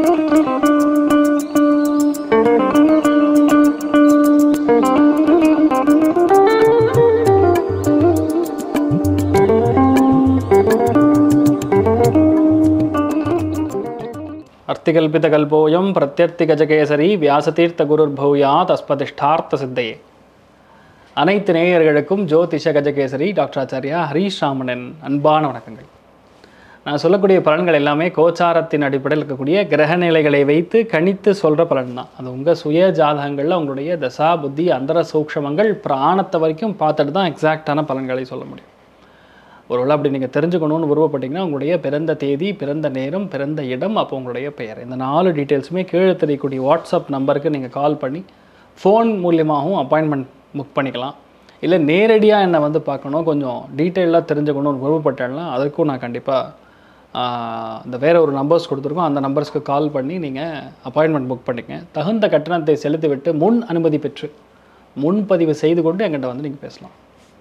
அர்த்திகல்பிதகல்போயம் பிரத்யர்த்திகஜகேசரி வியாசதீர்த்த குருர் பௌயா தஸ்பதிஷ்டார்த்த சித்தையே அனைத்து நேயர்களுக்கும் ஜோதிஷ கஜகேசரி டாக்டர் ஆச்சாரியா ஹரீஷ் ராமனின் அன்பான வணக்கங்கள் நான் சொல்லக்கூடிய பலன்கள் எல்லாமே கோச்சாரத்தின் அடிப்படையில் இருக்கக்கூடிய கிரக நிலைகளை வைத்து கணித்து சொல்கிற பலன் தான் அது உங்கள் சுய ஜாதகங்களில் உங்களுடைய தசா புத்தி அந்தர சூக்ஷமங்கள் பிராணத்தை வரைக்கும் பார்த்துட்டு தான் எக்ஸாக்டான பலன்களை சொல்ல முடியும் ஒருவேளை அப்படி நீங்கள் தெரிஞ்சுக்கணும்னு விருப்பப்பட்டீங்கன்னா உங்களுடைய பிறந்த தேதி பிறந்த நேரம் பிறந்த இடம் அப்போ உங்களுடைய பெயர் இந்த நாலு டீட்டெயில்ஸுமே கீழே தெரியக்கூடிய வாட்ஸ்அப் நம்பருக்கு நீங்கள் கால் பண்ணி ஃபோன் மூலியமாகவும் அப்பாயின்மெண்ட் புக் பண்ணிக்கலாம் இல்லை நேரடியாக என்னை வந்து பார்க்கணும் கொஞ்சம் டீட்டெயிலாக தெரிஞ்சுக்கணும்னு விருப்பப்பட்டேன்னா அதற்கும் நான் கண்டிப்பாக இந்த வேறு ஒரு நம்பர்ஸ் கொடுத்துருக்கோம் அந்த நம்பர்ஸ்க்கு கால் பண்ணி நீங்கள் அப்பாயின்மெண்ட் புக் பண்ணிக்கங்க தகுந்த கட்டணத்தை செலுத்திவிட்டு முன் அனுமதி பெற்று முன்பதிவு செய்து கொண்டு எங்கிட்ட வந்து நீங்கள் பேசலாம்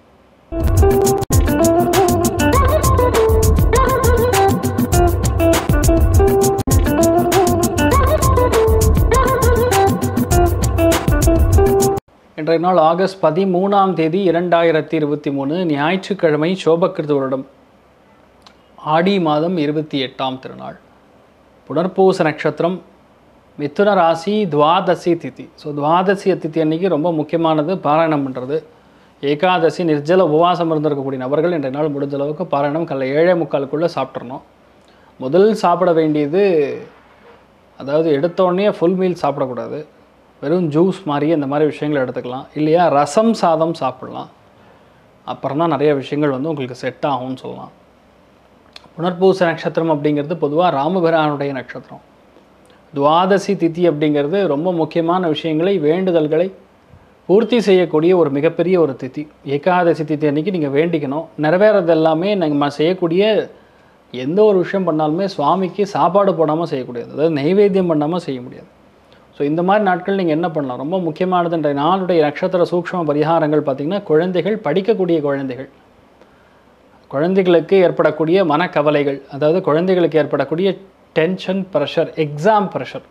இன்றைய நாள் ஆகஸ்ட் பதிமூணாம் தேதி இரண்டாயிரத்தி இருபத்தி மூணு ஞாயிற்றுக்கிழமை சோபக்கிருத வருடம் ஆடி மாதம் இருபத்தி எட்டாம் திருநாள் புனர்பூச நட்சத்திரம் மிதுன ராசி துவாதசி திதி ஸோ துவாதசி திதி அன்னைக்கு ரொம்ப முக்கியமானது பாராயணம் பண்ணுறது ஏகாதசி நிர்ஜல உபவாசம் இருந்திருக்கக்கூடிய நபர்கள் இன்றைய நாள் முடிஞ்ச அளவுக்கு பாராயணம் காலைல ஏழே முக்காலுக்குள்ளே சாப்பிட்றணும் முதல் சாப்பிட வேண்டியது அதாவது எடுத்தோடனே ஃபுல் மீல் சாப்பிடக்கூடாது வெறும் ஜூஸ் மாதிரி இந்த மாதிரி விஷயங்களை எடுத்துக்கலாம் இல்லையா ரசம் சாதம் சாப்பிடலாம் அப்புறம் தான் நிறைய விஷயங்கள் வந்து உங்களுக்கு செட் ஆகும்னு சொல்லலாம் புனர்பூச நட்சத்திரம் அப்படிங்கிறது பொதுவாக ராமபிரானுடைய நட்சத்திரம் துவாதசி திதி அப்படிங்கிறது ரொம்ப முக்கியமான விஷயங்களை வேண்டுதல்களை பூர்த்தி செய்யக்கூடிய ஒரு மிகப்பெரிய ஒரு திதி ஏகாதசி திதி அன்னைக்கு நீங்கள் வேண்டிக்கணும் நிறைவேறது எல்லாமே நம்ம செய்யக்கூடிய எந்த ஒரு விஷயம் பண்ணாலுமே சுவாமிக்கு சாப்பாடு போடாமல் செய்யக்கூடியது அதாவது நைவேத்தியம் பண்ணாமல் செய்ய முடியாது ஸோ இந்த மாதிரி நாட்கள் நீங்கள் என்ன பண்ணலாம் ரொம்ப முக்கியமானது இன்றைய நாளுடைய நட்சத்திர சூக்ஷ்ம பரிகாரங்கள் பார்த்திங்கன்னா குழந்தைகள் படிக்கக்கூடிய குழந்தைகள் குழந்தைகளுக்கு ஏற்படக்கூடிய மனக்கவலைகள் அதாவது குழந்தைகளுக்கு ஏற்படக்கூடிய டென்ஷன் ப்ரெஷர் எக்ஸாம் ப்ரெஷர்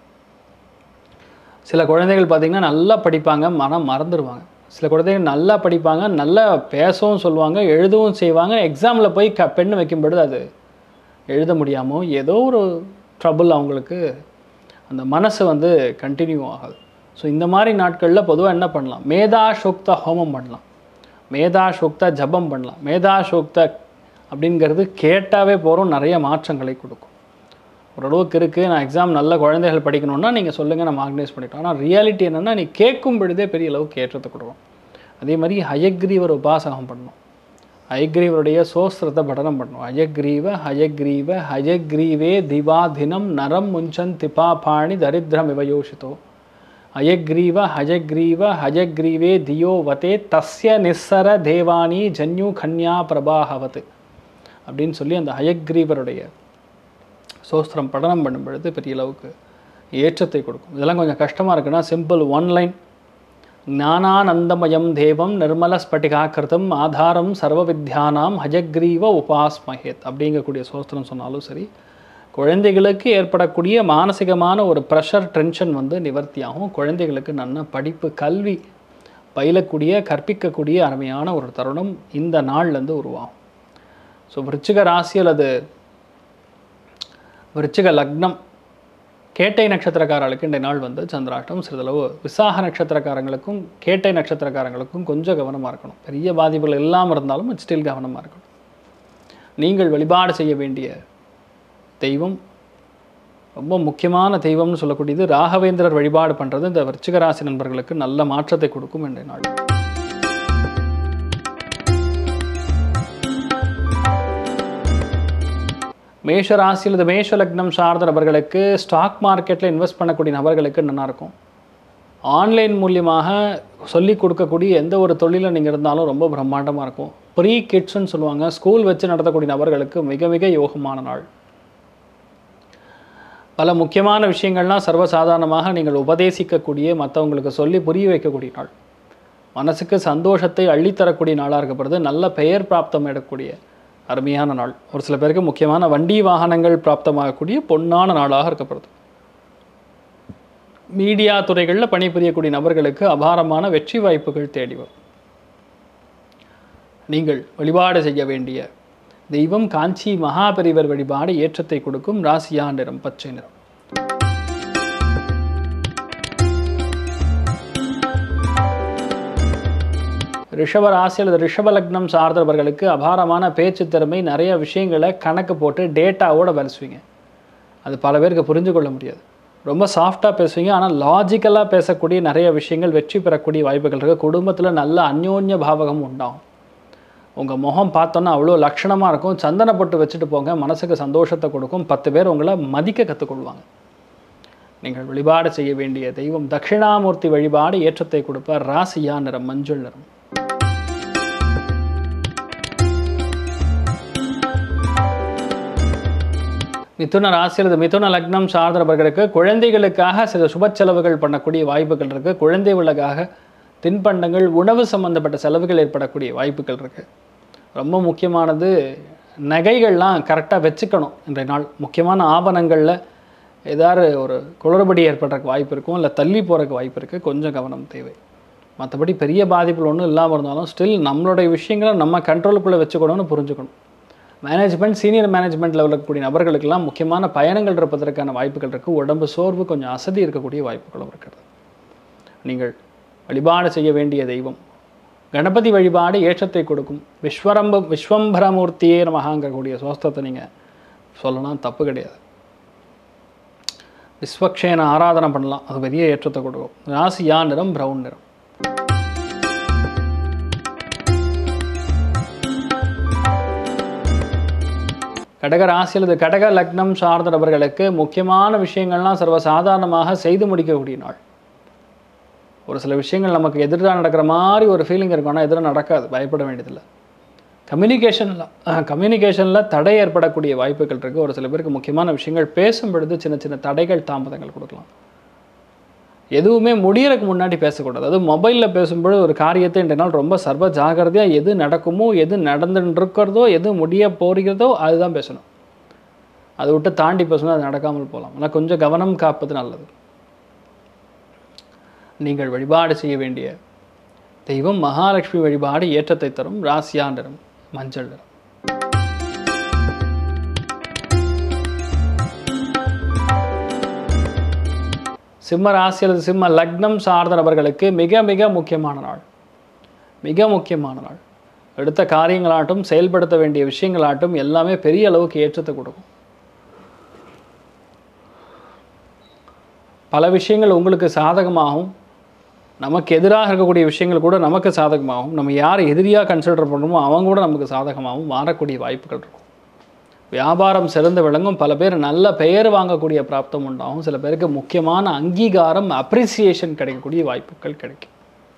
சில குழந்தைகள் பார்த்திங்கன்னா நல்லா படிப்பாங்க மனம் மறந்துடுவாங்க சில குழந்தைகள் நல்லா படிப்பாங்க நல்லா பேசவும் சொல்லுவாங்க எழுதவும் செய்வாங்க எக்ஸாமில் போய் க பெண் வைக்கும் பொழுது அது எழுத முடியாமல் ஏதோ ஒரு ட்ரபுள் அவங்களுக்கு அந்த மனசு வந்து கண்டினியூ ஆகாது ஸோ இந்த மாதிரி நாட்களில் பொதுவாக என்ன பண்ணலாம் மேதா சோக்த ஹோமம் பண்ணலாம் மேதா சோக்த ஜபம் பண்ணலாம் மேதா சோக்த அப்படிங்கிறது கேட்டாவே போகிறோம் நிறைய மாற்றங்களை கொடுக்கும் ஓரளவுக்கு இருக்குது நான் எக்ஸாம் நல்ல குழந்தைகள் படிக்கணும்னா நீங்கள் சொல்லுங்கள் நம்ம ஆர்கனைஸ் பண்ணிட்டோம் ஆனால் ரியாலிட்டி என்னென்னா நீ கேட்கும் பொழுதே பெரிய அளவுக்கு ஏற்றத்தை கொடுக்கும் அதே மாதிரி ஹயக்ரீவர் உபாசகம் பண்ணணும் ஹயக்ரீவருடைய சோஸ்திரத்தை படனம் பண்ணணும் ஹயக்ரீவ ஹயக்ரீவ ஹயக்ரீவே திவாதினம் நரம் முஞ்சன் திபாபாணி தரித்திரம் இவயோஷித்தோ ஹயக்ரீவ ஹயக்ரீவ ஹயக்ரீவே தியோ வதே தஸ்ய நிஸ்ஸர தேவானி ஜன்யு கன்யா பிரபாகவத் அப்படின்னு சொல்லி அந்த ஹயக்ரீவருடைய சோஸ்திரம் படனம் பண்ணும் பொழுது பெரிய அளவுக்கு ஏற்றத்தை கொடுக்கும் இதெல்லாம் கொஞ்சம் கஷ்டமாக இருக்குன்னா சிம்பிள் ஒன் லைன் ஞானானந்தமயம் தேவம் நிர்மல ஸ்பட்டிகாக்கிருதம் ஆதாரம் சர்வ வித்யானாம் ஹஜக்ரீவ உபாஸ்மஹேத் அப்படிங்கக்கூடிய சோஸ்திரம் சொன்னாலும் சரி குழந்தைகளுக்கு ஏற்படக்கூடிய மானசிகமான ஒரு ப்ரெஷர் டென்ஷன் வந்து நிவர்த்தியாகும் குழந்தைகளுக்கு நல்ல படிப்பு கல்வி பயிலக்கூடிய கற்பிக்கக்கூடிய அருமையான ஒரு தருணம் இந்த நாள்லேருந்து உருவாகும் ஸோ விருச்சிக ராசியில் அது விருச்சிக லக்னம் கேட்டை நட்சத்திரக்காரர்களுக்கு இந்த நாள் வந்து சந்திராஷ்டம் சிறிதளவு விசாக நட்சத்திரக்காரங்களுக்கும் கேட்டை நட்சத்திரக்காரங்களுக்கும் கொஞ்சம் கவனமாக இருக்கணும் பெரிய பாதிப்புகள் இல்லாமல் இருந்தாலும் ஸ்டில் கவனமாக இருக்கணும் நீங்கள் வழிபாடு செய்ய வேண்டிய தெய்வம் ரொம்ப முக்கியமான தெய்வம்னு சொல்லக்கூடியது ராகவேந்திரர் வழிபாடு பண்ணுறது இந்த விருச்சிக ராசி நண்பர்களுக்கு நல்ல மாற்றத்தை கொடுக்கும் இன்றைய நாள் மேஷ ராசியில் இந்த மேஷ லக்னம் சார்ந்த நபர்களுக்கு ஸ்டாக் மார்க்கெட்டில் இன்வெஸ்ட் பண்ணக்கூடிய நபர்களுக்கு நல்லா இருக்கும் ஆன்லைன் மூலியமாக சொல்லி கொடுக்கக்கூடிய எந்த ஒரு தொழிலில் நீங்கள் இருந்தாலும் ரொம்ப பிரம்மாண்டமாக இருக்கும் ப்ரீ கிட்ஸ்ன்னு சொல்லுவாங்க ஸ்கூல் வச்சு நடத்தக்கூடிய நபர்களுக்கு மிக மிக யோகமான நாள் பல முக்கியமான விஷயங்கள்லாம் சர்வசாதாரணமாக நீங்கள் உபதேசிக்கக்கூடிய மற்றவங்களுக்கு சொல்லி புரிய வைக்கக்கூடிய நாள் மனசுக்கு சந்தோஷத்தை அள்ளித்தரக்கூடிய நாளாக இருக்கப்படுது நல்ல பெயர் பிராப்தம் எடுக்கக்கூடிய அருமையான நாள் ஒரு சில பேருக்கு முக்கியமான வண்டி வாகனங்கள் பிராப்தமாகக்கூடிய பொன்னான நாளாக இருக்கப்படுது மீடியா துறைகளில் பணிபுரியக்கூடிய நபர்களுக்கு அபாரமான வெற்றி வாய்ப்புகள் தேடி வரும் நீங்கள் வழிபாடு செய்ய வேண்டிய தெய்வம் காஞ்சி மகாபெரிவர் வழிபாடு ஏற்றத்தை கொடுக்கும் ராசியா நிறம் பச்சை நிறம் ரிஷப ராசி அல்லது ரிஷப லக்னம் சார்ந்தவர்களுக்கு அபாரமான பேச்சு திறமை நிறைய விஷயங்களை கணக்கு போட்டு டேட்டாவோட பேசுவீங்க அது பல பேருக்கு புரிஞ்சு கொள்ள முடியாது ரொம்ப சாஃப்டாக பேசுவீங்க ஆனால் லாஜிக்கலாக பேசக்கூடிய நிறைய விஷயங்கள் வெற்றி பெறக்கூடிய வாய்ப்புகள் இருக்குது குடும்பத்தில் நல்ல அந்யோன்ய பாவகம் உண்டாகும் உங்கள் முகம் பார்த்தோன்னா அவ்வளோ லட்சணமாக இருக்கும் சந்தனப்பட்டு வச்சுட்டு போங்க மனசுக்கு சந்தோஷத்தை கொடுக்கும் பத்து பேர் உங்களை மதிக்க கற்றுக்கொள்வாங்க நீங்கள் வழிபாடு செய்ய வேண்டிய தெய்வம் தட்சிணாமூர்த்தி வழிபாடு ஏற்றத்தை கொடுப்பார் ராசியா நிறம் மஞ்சள் நிறம் மிதுன ராசி அல்லது மிதுன லக்னம் சார்ந்தவர்களுக்கு குழந்தைகளுக்காக சில சுப செலவுகள் பண்ணக்கூடிய வாய்ப்புகள் இருக்குது குழந்தைகளுக்காக தின்பண்டங்கள் உணவு சம்பந்தப்பட்ட செலவுகள் ஏற்படக்கூடிய வாய்ப்புகள் இருக்குது ரொம்ப முக்கியமானது நகைகள்லாம் கரெக்டாக வச்சுக்கணும் இன்றைய நாள் முக்கியமான ஆபணங்களில் ஏதாவது ஒரு குளறுபடி ஏற்படுறதுக்கு வாய்ப்பு இருக்கும் இல்லை தள்ளி போகிறதுக்கு வாய்ப்பு இருக்குது கொஞ்சம் கவனம் தேவை மற்றபடி பெரிய பாதிப்புகள் ஒன்றும் இல்லாமல் இருந்தாலும் ஸ்டில் நம்மளுடைய விஷயங்களை நம்ம கண்ட்ரோலுக்குள்ளே வச்சுக்கணும்னு புரிஞ்சுக்கணும் மேனேஜ்மெண்ட் சீனியர் மேனேஜ்மெண்ட் லெவலில் இருக்கக்கூடிய நபர்களுக்கெல்லாம் முக்கியமான பயணங்கள் இருப்பதற்கான வாய்ப்புகள் இருக்குது உடம்பு சோர்வு கொஞ்சம் அசதி இருக்கக்கூடிய வாய்ப்புகளும் இருக்கிறது நீங்கள் வழிபாடு செய்ய வேண்டிய தெய்வம் கணபதி வழிபாடு ஏற்றத்தை கொடுக்கும் விஸ்வரம்ப விஸ்வம்பரமூர்த்தியே நமகாங்கக்கூடிய சோஸ்தத்தை நீங்கள் சொல்லலாம் தப்பு கிடையாது விஸ்வக்ஷேன ஆராதனை பண்ணலாம் அது பெரிய ஏற்றத்தை கொடுக்கும் ராசியா நிறம் பிரவுன் நிறம் கடக ராசி அல்லது கடக லக்னம் சார்ந்த நபர்களுக்கு முக்கியமான விஷயங்கள்லாம் சர்வசாதாரணமாக செய்து முடிக்கக்கூடிய நாள் ஒரு சில விஷயங்கள் நமக்கு எதிராக நடக்கிற மாதிரி ஒரு ஃபீலிங் இருக்கும் ஆனால் எதிராக நடக்காது பயப்பட வேண்டியதில்லை கம்யூனிகேஷனில் கம்யூனிகேஷனில் தடை ஏற்படக்கூடிய வாய்ப்புகள் இருக்குது ஒரு சில பேருக்கு முக்கியமான விஷயங்கள் பேசும் பொழுது சின்ன சின்ன தடைகள் தாமதங்கள் கொடுக்கலாம் எதுவுமே முடியறதுக்கு முன்னாடி பேசக்கூடாது அது மொபைலில் பேசும்பொழுது ஒரு காரியத்தை இன்றைய நாள் ரொம்ப சர்வ ஜாகிரதையாக எது நடக்குமோ எது நடந்துட்டு இருக்கிறதோ எது முடிய போகிறதோ அதுதான் பேசணும் அதை விட்டு தாண்டி பேசணும் அது நடக்காமல் போகலாம் ஆனால் கொஞ்சம் கவனம் காப்பது நல்லது நீங்கள் வழிபாடு செய்ய வேண்டிய தெய்வம் மகாலட்சுமி வழிபாடு ஏற்றத்தை தரும் ராசியா நிறம் மஞ்சள் நிறம் சிம்ம ராசி அல்லது சிம்ம லக்னம் சார்ந்த நபர்களுக்கு மிக மிக முக்கியமான நாள் மிக முக்கியமான நாள் எடுத்த காரியங்களாட்டும் செயல்படுத்த வேண்டிய விஷயங்களாட்டும் எல்லாமே பெரிய அளவுக்கு ஏற்றத்தை கொடுக்கும் பல விஷயங்கள் உங்களுக்கு சாதகமாகும் நமக்கு எதிராக இருக்கக்கூடிய விஷயங்கள் கூட நமக்கு சாதகமாகும் நம்ம யார் எதிரியாக கன்சிடர் பண்ணுறோமோ அவங்க கூட நமக்கு சாதகமாகவும் மாறக்கூடிய வாய்ப்புகள் இருக்கும் வியாபாரம் சிறந்து விளங்கும் பல பேர் நல்ல பெயர் வாங்கக்கூடிய பிராப்தம் உண்டாகும் சில பேருக்கு முக்கியமான அங்கீகாரம் அப்ரிசியேஷன் கிடைக்கக்கூடிய வாய்ப்புகள் கிடைக்கும்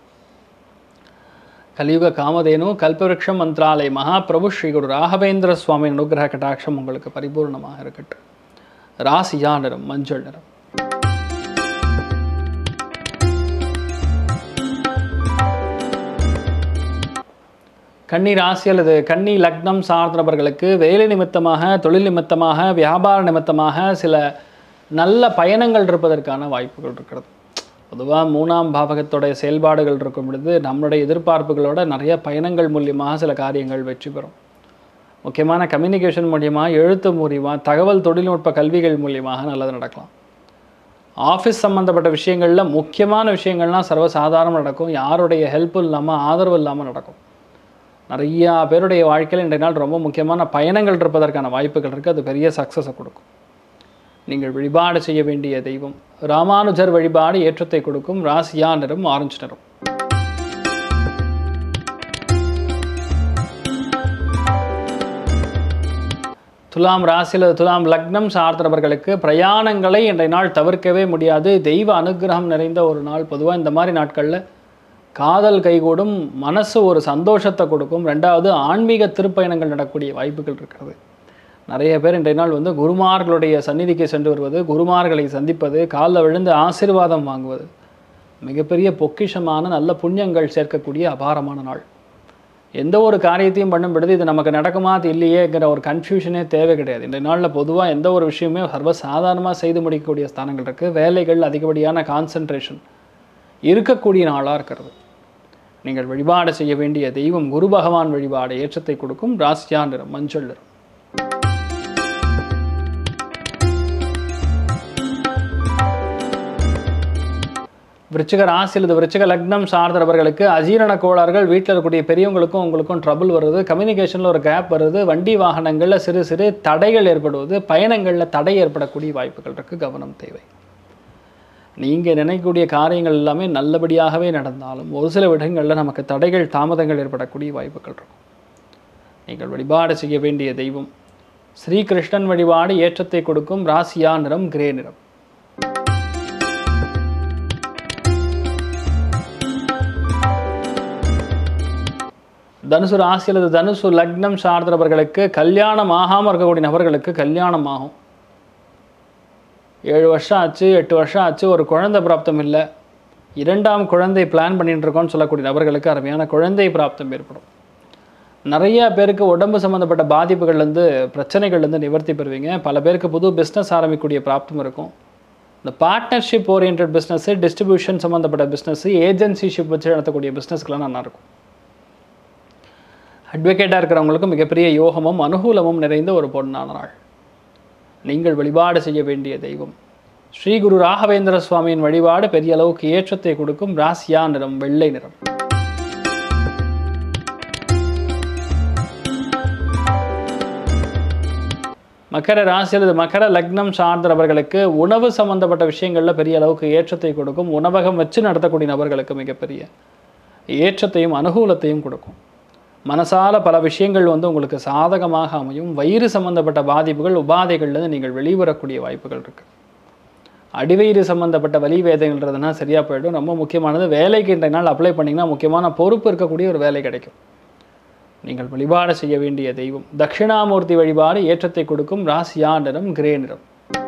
கலியுக காமதேனு கல்பவருஷம் மந்த்ராலய மகாபிரபு ஸ்ரீ குரு ராகவேந்திர சுவாமி அனுகிரக கட்டாட்சம் உங்களுக்கு பரிபூர்ணமாக இருக்கட்டும் ராசியா நிறம் மஞ்சள் நிறம் கன்னி ராசி அல்லது கன்னி லக்னம் சார்ந்த நபர்களுக்கு வேலை நிமித்தமாக தொழில் நிமித்தமாக வியாபார நிமித்தமாக சில நல்ல பயணங்கள் இருப்பதற்கான வாய்ப்புகள் இருக்கிறது பொதுவாக மூணாம் பாவகத்துடைய செயல்பாடுகள் இருக்கும் பொழுது நம்மளுடைய எதிர்பார்ப்புகளோட நிறைய பயணங்கள் மூலியமாக சில காரியங்கள் வெற்றி பெறும் முக்கியமான கம்யூனிகேஷன் மூலியமாக எழுத்து மூலியமாக தகவல் தொழில்நுட்ப கல்விகள் மூலியமாக நல்லது நடக்கலாம் ஆஃபீஸ் சம்மந்தப்பட்ட விஷயங்களில் முக்கியமான விஷயங்கள்லாம் சர்வசாதாரணம் நடக்கும் யாருடைய ஹெல்ப்பும் இல்லாமல் ஆதரவு இல்லாமல் நடக்கும் நிறையா பேருடைய வாழ்க்கையில் இன்றைய நாள் ரொம்ப முக்கியமான பயணங்கள் இருப்பதற்கான வாய்ப்புகள் இருக்குது அது பெரிய சக்ஸஸை கொடுக்கும் நீங்கள் வழிபாடு செய்ய வேண்டிய தெய்வம் ராமானுஜர் வழிபாடு ஏற்றத்தை கொடுக்கும் ராசியா நிறம் ஆரஞ்சு நிறம் துலாம் ராசியில் துலாம் லக்னம் சார்ந்தவர்களுக்கு பிரயாணங்களை இன்றைய நாள் தவிர்க்கவே முடியாது தெய்வ அனுகிரகம் நிறைந்த ஒரு நாள் பொதுவாக இந்த மாதிரி நாட்களில் காதல் கைகூடும் மனசு ஒரு சந்தோஷத்தை கொடுக்கும் ரெண்டாவது ஆன்மீக திருப்பயணங்கள் நடக்கக்கூடிய வாய்ப்புகள் இருக்கிறது நிறைய பேர் இன்றைய நாள் வந்து குருமார்களுடைய சந்நிதிக்கு சென்று வருவது குருமார்களை சந்திப்பது காலில் விழுந்து ஆசீர்வாதம் வாங்குவது மிகப்பெரிய பொக்கிஷமான நல்ல புண்ணியங்கள் சேர்க்கக்கூடிய அபாரமான நாள் எந்த ஒரு காரியத்தையும் பண்ணும் பொழுது இது நமக்கு நடக்குமா அது இல்லையேங்கிற ஒரு கன்ஃபியூஷனே தேவை கிடையாது இந்த நாளில் பொதுவாக எந்த ஒரு விஷயமே சர்வசாதாரணமாக செய்து முடிக்கக்கூடிய ஸ்தானங்கள் இருக்குது வேலைகள் அதிகப்படியான கான்சன்ட்ரேஷன் இருக்கக்கூடிய நாளாக இருக்கிறது நீங்கள் வழிபாடு செய்ய வேண்டிய தெய்வம் குரு பகவான் வழிபாடு ஏற்றத்தை கொடுக்கும் ராசியா நிறம் மஞ்சள் நிறம் விருச்சிக ராசி அல்லது விருச்சிக லக்னம் சார்ந்தவர்களுக்கு அஜீரண கோளாறுகள் வீட்டில் இருக்கக்கூடிய பெரியவங்களுக்கும் உங்களுக்கும் ட்ரபிள் வருது கம்யூனிகேஷனில் ஒரு கேப் வருது வண்டி வாகனங்களில் சிறு சிறு தடைகள் ஏற்படுவது பயணங்களில் தடை ஏற்படக்கூடிய வாய்ப்புகள் இருக்குது கவனம் தேவை நீங்கள் நினைக்கக்கூடிய காரியங்கள் எல்லாமே நல்லபடியாகவே நடந்தாலும் ஒரு சில விடங்களில் நமக்கு தடைகள் தாமதங்கள் ஏற்படக்கூடிய வாய்ப்புகள் இருக்கும் நீங்கள் வழிபாடு செய்ய வேண்டிய தெய்வம் ஸ்ரீகிருஷ்ணன் வழிபாடு ஏற்றத்தை கொடுக்கும் ராசியா நிறம் கிரே நிறம் தனுசு ராசி அல்லது தனுசு லக்னம் சார்ந்தவர்களுக்கு கல்யாணம் ஆகாமல் இருக்கக்கூடிய நபர்களுக்கு கல்யாணம் ஆகும் ஏழு வருஷம் ஆச்சு எட்டு வருஷம் ஆச்சு ஒரு குழந்தை பிராப்தம் இல்லை இரண்டாம் குழந்தை பிளான் பண்ணிட்டு இருக்கோம்னு சொல்லக்கூடிய நபர்களுக்கு அருமையான குழந்தை பிராப்தம் ஏற்படும் நிறைய பேருக்கு உடம்பு சம்மந்தப்பட்ட பாதிப்புகள்லேருந்து பிரச்சனைகள்லேருந்து நிவர்த்தி பெறுவீங்க பல பேருக்கு புது பிஸ்னஸ் ஆரம்பிக்கக்கூடிய பிராப்தம் இருக்கும் இந்த பார்ட்னர்ஷிப் ஓரியன்ட் பிஸ்னஸ்ஸு டிஸ்ட்ரிபியூஷன் சம்மந்தப்பட்ட பிஸ்னஸ்ஸு ஏஜென்சிஷிப் வச்சு நடத்தக்கூடிய பிஸ்னஸ்க்கெலாம் நல்லாயிருக்கும் அட்வொகேட்டாக இருக்கிறவங்களுக்கு மிகப்பெரிய யோகமும் அனுகூலமும் நிறைந்த ஒரு பொன்னான நாள் நீங்கள் வழிபாடு செய்ய வேண்டிய தெய்வம் ஸ்ரீ குரு ராகவேந்திர சுவாமியின் வழிபாடு பெரிய அளவுக்கு ஏற்றத்தை கொடுக்கும் ராசியா நிறம் வெள்ளை நிறம் மகர ராசி அல்லது மகர லக்னம் சார்ந்தவர்களுக்கு உணவு சம்பந்தப்பட்ட விஷயங்களில் பெரிய அளவுக்கு ஏற்றத்தை கொடுக்கும் உணவகம் வச்சு நடத்தக்கூடிய நபர்களுக்கு மிகப்பெரிய ஏற்றத்தையும் அனுகூலத்தையும் கொடுக்கும் மனசால பல விஷயங்கள் வந்து உங்களுக்கு சாதகமாக அமையும் வயிறு சம்பந்தப்பட்ட பாதிப்புகள் உபாதைகள்லேருந்து நீங்கள் வெளிவரக்கூடிய வாய்ப்புகள் இருக்குது அடிவயிறு சம்பந்தப்பட்ட வலி வேதனைன்றதுனா சரியாக போயிடும் ரொம்ப முக்கியமானது வேலைக்கு இன்றைய நாள் அப்ளை பண்ணிங்கன்னா முக்கியமான பொறுப்பு இருக்கக்கூடிய ஒரு வேலை கிடைக்கும் நீங்கள் வழிபாடு செய்ய வேண்டிய தெய்வம் தட்சிணாமூர்த்தி வழிபாடு ஏற்றத்தை கொடுக்கும் ராசியா நிறம் கிரே நிறம்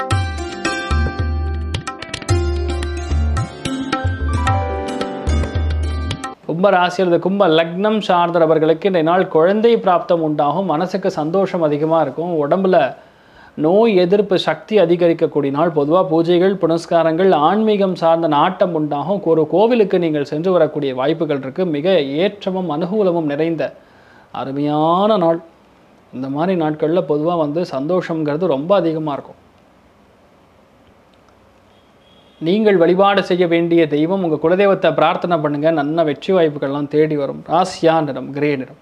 கும்ப ராசி அல்லது கும்ப லக்னம் சார்ந்தவர்களுக்கு இந்த நாள் குழந்தை பிராப்தம் உண்டாகும் மனசுக்கு சந்தோஷம் அதிகமாக இருக்கும் உடம்புல நோய் எதிர்ப்பு சக்தி அதிகரிக்கக்கூடிய நாள் பொதுவாக பூஜைகள் புனஸ்காரங்கள் ஆன்மீகம் சார்ந்த நாட்டம் உண்டாகும் ஒரு கோவிலுக்கு நீங்கள் சென்று வரக்கூடிய வாய்ப்புகள் இருக்குது மிக ஏற்றமும் அனுகூலமும் நிறைந்த அருமையான நாள் இந்த மாதிரி நாட்களில் பொதுவாக வந்து சந்தோஷங்கிறது ரொம்ப அதிகமாக இருக்கும் நீங்கள் வழிபாடு செய்ய வேண்டிய தெய்வம் உங்கள் குலதெய்வத்தை பிரார்த்தனை பண்ணுங்க நல்ல வெற்றி வாய்ப்புகள்லாம் தேடி வரும் ராசியா நிறம் கிரே நிறம்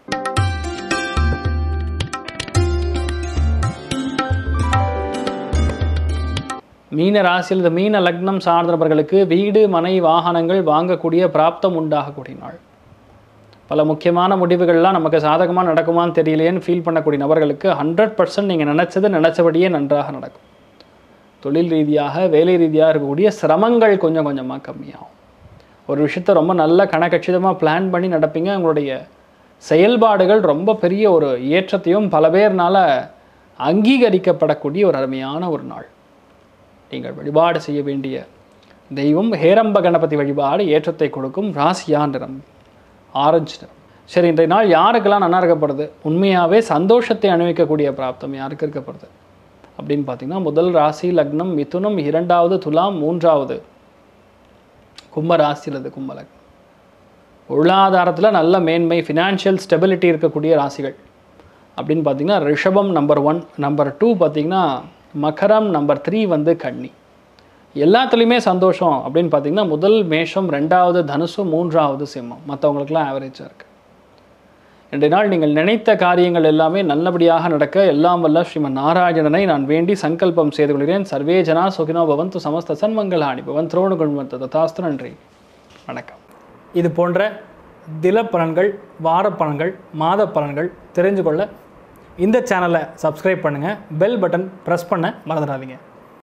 மீன ராசியில் இந்த மீன லக்னம் சார்ந்தவர்களுக்கு வீடு மனை வாகனங்கள் வாங்கக்கூடிய பிராப்தம் உண்டாகக்கூடிய நாள் பல முக்கியமான முடிவுகள்லாம் நமக்கு சாதகமாக நடக்குமான்னு தெரியலையேன்னு ஃபீல் பண்ணக்கூடிய நபர்களுக்கு ஹண்ட்ரட் பர்சன்ட் நீங்கள் நினச்சது நினச்சபடியே நன்றாக நடக்கும் தொழில் ரீதியாக வேலை ரீதியாக இருக்கக்கூடிய சிரமங்கள் கொஞ்சம் கொஞ்சமாக கம்மியாகும் ஒரு விஷயத்தை ரொம்ப நல்ல கணக்கச்சிதமாக பிளான் பண்ணி நடப்பீங்க உங்களுடைய செயல்பாடுகள் ரொம்ப பெரிய ஒரு ஏற்றத்தையும் பல பேர்னால அங்கீகரிக்கப்படக்கூடிய ஒரு அருமையான ஒரு நாள் நீங்கள் வழிபாடு செய்ய வேண்டிய தெய்வம் ஹேரம்ப கணபதி வழிபாடு ஏற்றத்தை கொடுக்கும் ராசியா நிறம் ஆரஞ்சு நிறம் சரி இன்றைய நாள் யாருக்கெல்லாம் நல்லா இருக்கப்படுது உண்மையாகவே சந்தோஷத்தை அனுபவிக்கக்கூடிய பிராப்தம் யாருக்கு இருக்கப்படுது அப்படின்னு பார்த்தீங்கன்னா முதல் ராசி லக்னம் மிதுனம் இரண்டாவது துலாம் மூன்றாவது கும்ப ராசி அல்லது கும்ப லக்னம் பொருளாதாரத்தில் நல்ல மேன்மை ஃபினான்ஷியல் ஸ்டெபிலிட்டி இருக்கக்கூடிய ராசிகள் அப்படின்னு பார்த்தீங்கன்னா ரிஷபம் நம்பர் ஒன் நம்பர் டூ பார்த்தீங்கன்னா மகரம் நம்பர் த்ரீ வந்து கன்னி எல்லாத்துலேயுமே சந்தோஷம் அப்படின்னு பார்த்தீங்கன்னா முதல் மேஷம் ரெண்டாவது தனுசு மூன்றாவது சிம்மம் மற்றவங்களுக்குலாம் ஆவரேஜாக இருக்குது இன்றைய நாள் நீங்கள் நினைத்த காரியங்கள் எல்லாமே நல்லபடியாக நடக்க எல்லாம் வல்ல ஸ்ரீமன் நாராயணனை நான் வேண்டி சங்கல்பம் செய்து கொள்கிறேன் சர்வே ஜனா சுகினோ பவந்து சமஸ்த சன்மங்களாணி பவன் திரோணு குண்மத்த ததாஸ்து நன்றி வணக்கம் இது போன்ற தினப்பலன்கள் வாரப்பலன்கள் மாத பலன்கள் தெரிஞ்சு கொள்ள இந்த சேனலை சப்ஸ்கிரைப் பண்ணுங்கள் பெல் பட்டன் ப்ரெஸ் பண்ண மறந்துடாதீங்க